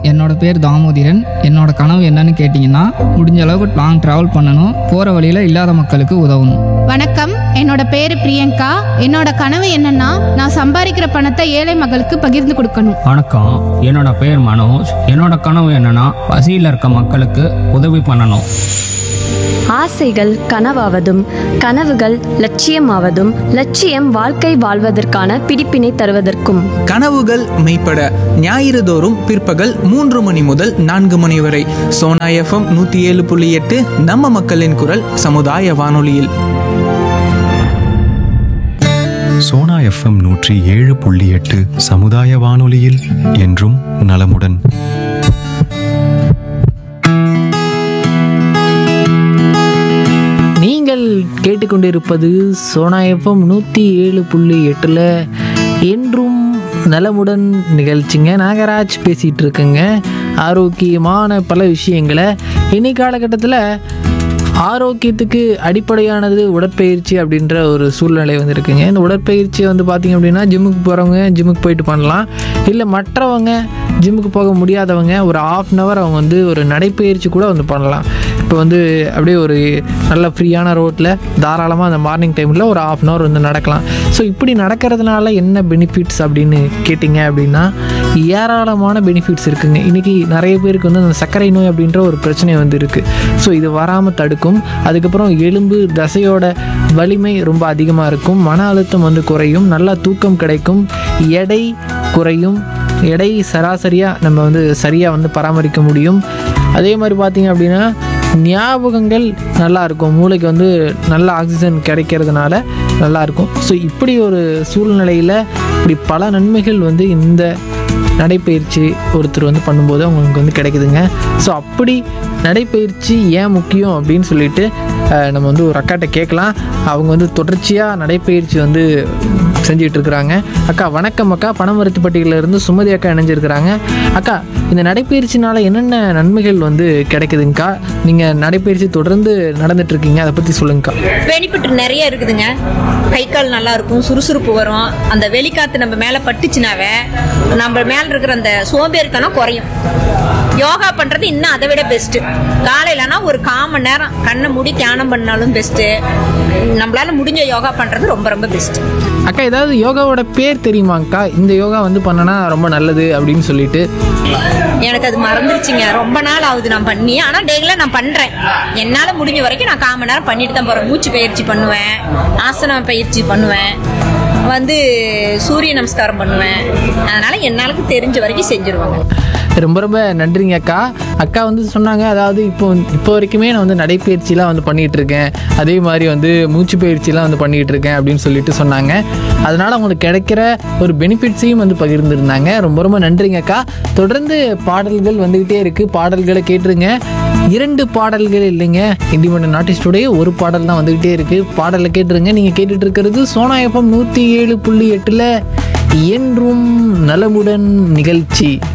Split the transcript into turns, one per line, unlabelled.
என்னோட பேர் தாமோதிரன் என்னோட கனவு என்னன்னு கேட்டிங்கன்னா முடிஞ்ச அளவுக்கு லாங் ட்ராவல் பண்ணணும் போகிற வழியில் இல்லாத மக்களுக்கு உதவணும்
வணக்கம் என்னோட பேரு பிரியங்கா என்னோட கனவு என்னன்னா நான் சம்பாதிக்கிற பணத்தை ஏழை மக்களுக்கு பகிர்ந்து கொடுக்கணும்
வணக்கம் என்னோட பேர் மனோஜ் என்னோட கனவு என்னன்னா பசியில் இருக்க மக்களுக்கு உதவி பண்ணணும்
ஆசைகள் கனவாவதும் கனவுகள் லட்சியமாவதும் லட்சியம் வாழ்க்கை வாழ்வதற்கான பிடிப்பினை தருவதற்கும்
கனவுகள் மெய்ப்பட ஞாயிறு தோறும் பிற்பகல் மூன்று மணி முதல் நான்கு மணி வரை சோனா எஃப்எம் நூத்தி ஏழு புள்ளி எட்டு நம்ம மக்களின் குரல் சமுதாய வானொலியில்
சோனா எஃப்எம் நூற்றி ஏழு புள்ளி எட்டு சமுதாய வானொலியில் என்றும் நலமுடன்
நீங்கள் கேட்டுக்கொண்டிருப்பது சோனா எஃப்எம் நூற்றி ஏழு புள்ளி எட்டில் என்றும் நலமுடன் நிகழ்ச்சிங்க நாகராஜ் பேசிகிட்டு இருக்கேங்க ஆரோக்கியமான பல விஷயங்களை இன்னி காலகட்டத்தில் ஆரோக்கியத்துக்கு அடிப்படையானது உடற்பயிற்சி அப்படின்ற ஒரு சூழ்நிலை வந்து இருக்குங்க இந்த உடற்பயிற்சியை வந்து பார்த்திங்க அப்படின்னா ஜிம்முக்கு போகிறவங்க ஜிம்முக்கு போயிட்டு பண்ணலாம் இல்லை மற்றவங்க ஜிம்முக்கு போக முடியாதவங்க ஒரு ஆஃப் அன் ஹவர் அவங்க வந்து ஒரு நடைப்பயிற்சி கூட வந்து பண்ணலாம் இப்போ வந்து அப்படியே ஒரு நல்ல ஃப்ரீயான ரோட்டில் தாராளமாக அந்த மார்னிங் டைமில் ஒரு ஆஃப் அன் ஹவர் வந்து நடக்கலாம் ஸோ இப்படி நடக்கிறதுனால என்ன பெனிஃபிட்ஸ் அப்படின்னு கேட்டிங்க அப்படின்னா ஏராளமான பெனிஃபிட்ஸ் இருக்குங்க இன்றைக்கி நிறைய பேருக்கு வந்து அந்த சர்க்கரை நோய் அப்படின்ற ஒரு பிரச்சனை வந்து இருக்குது ஸோ இது வராமல் தடுக்கும் அதுக்கப்புறம் எலும்பு தசையோட வலிமை ரொம்ப அதிகமாக இருக்கும் மன அழுத்தம் வந்து குறையும் நல்லா தூக்கம் கிடைக்கும் எடை குறையும் எடை சராசரியாக நம்ம வந்து சரியாக வந்து பராமரிக்க முடியும் அதே மாதிரி பார்த்தீங்க அப்படின்னா ஞாபகங்கள் நல்லா இருக்கும் மூளைக்கு வந்து நல்ல ஆக்சிஜன் கிடைக்கிறதுனால நல்லா இருக்கும் ஸோ இப்படி ஒரு சூழ்நிலையில் இப்படி பல நன்மைகள் வந்து இந்த நடைப்பயிற்சி ஒருத்தர் வந்து பண்ணும்போது அவங்களுக்கு வந்து கிடைக்குதுங்க ஸோ அப்படி நடைப்பயிற்சி ஏன் முக்கியம் அப்படின்னு சொல்லிட்டு அஹ், நம்ம வந்து ஒரு அக்காட்ட கேட்கலாம் அவங்க வந்து தொடர்ச்சியாக நடைப்பயிற்சி வந்து செஞ்சிட்டு இருக்கிறாங்க அக்கா வணக்கம் அக்கா பனமரத்துப்பட்டியில இருந்து சுமதி அக்கா இணைஞ்சிருக்கிறாங்க அக்கா இந்த நடைப்பயிற்சினால என்னென்ன நன்மைகள் வந்து கிடைக்குதுங்கக்கா நீங்கள் நடைப்பயிற்சி தொடர்ந்து நடந்துட்டு இருக்கீங்க அதை பற்றி சொல்லுங்கக்கா
பெனிஃபிட் நிறைய இருக்குதுங்க கை கால் நல்லா இருக்கும் சுறுசுறுப்பு வரும் அந்த வெளிக்காத்து நம்ம மேல பட்டுச்சுனாவே நம்ம மேல இருக்கிற அந்த சோம்பேறித்தனம் குறையும் யோகா பண்றது இன்னும் அதை விட பெஸ்ட் காலையிலனா ஒரு கால் மணி நேரம் கண்ணை மூடி தியானம் பண்ணாலும் பெஸ்ட் நம்மளால முடிஞ்ச யோகா பண்றது ரொம்ப ரொம்ப பெஸ்ட்
அக்கா ஏதாவது யோகாவோட பேர் தெரியுமாங்கக்கா இந்த யோகா வந்து பண்ணனா ரொம்ப நல்லது அப்படின்னு சொல்லிட்டு
எனக்கு அது மறந்துருச்சுங்க ரொம்ப நாள் ஆகுது நான் பண்ணி ஆனா டெய்லியும் நான் பண்றேன் என்னால முடிஞ்ச வரைக்கும் நான் கால் மணி நேரம் பண்ணிட்டு தான் போறேன் மூச்சு பயிற்சி பண்ணுவேன் ஆசன பயிற்சி பண்ணுவேன் வந்து சூரிய நமஸ்காரம் பண்ணுவேன் அதனால என்னாலுக்கு தெரிஞ்ச வரைக்கும் செஞ்சிருவாங்க
ரொம்ப ரொம்ப நன்றிங்க அக்கா அக்கா வந்து சொன்னாங்க அதாவது இப்போ இப்போ வரைக்குமே நான் வந்து நடைப்பயிற்சிலாம் வந்து பண்ணிகிட்டு இருக்கேன் அதே மாதிரி வந்து மூச்சு பயிற்சிலாம் வந்து பண்ணிகிட்டு இருக்கேன் அப்படின்னு சொல்லிட்டு சொன்னாங்க அதனால் அவங்களுக்கு கிடைக்கிற ஒரு பெனிஃபிட்ஸையும் வந்து பகிர்ந்துருந்தாங்க ரொம்ப ரொம்ப நன்றிங்க அக்கா தொடர்ந்து பாடல்கள் வந்துக்கிட்டே இருக்குது பாடல்களை கேட்டுருங்க இரண்டு பாடல்கள் இல்லைங்க இண்டிபெண்ட் ஆர்டிஸ்டோடைய ஒரு பாடல் தான் வந்துக்கிட்டே இருக்குது பாடலை கேட்டுருங்க நீங்கள் கேட்டுட்டு இருக்கிறது சோனா எஃப்எம் நூற்றி ஏழு புள்ளி எட்டில் என்றும் நலமுடன் நிகழ்ச்சி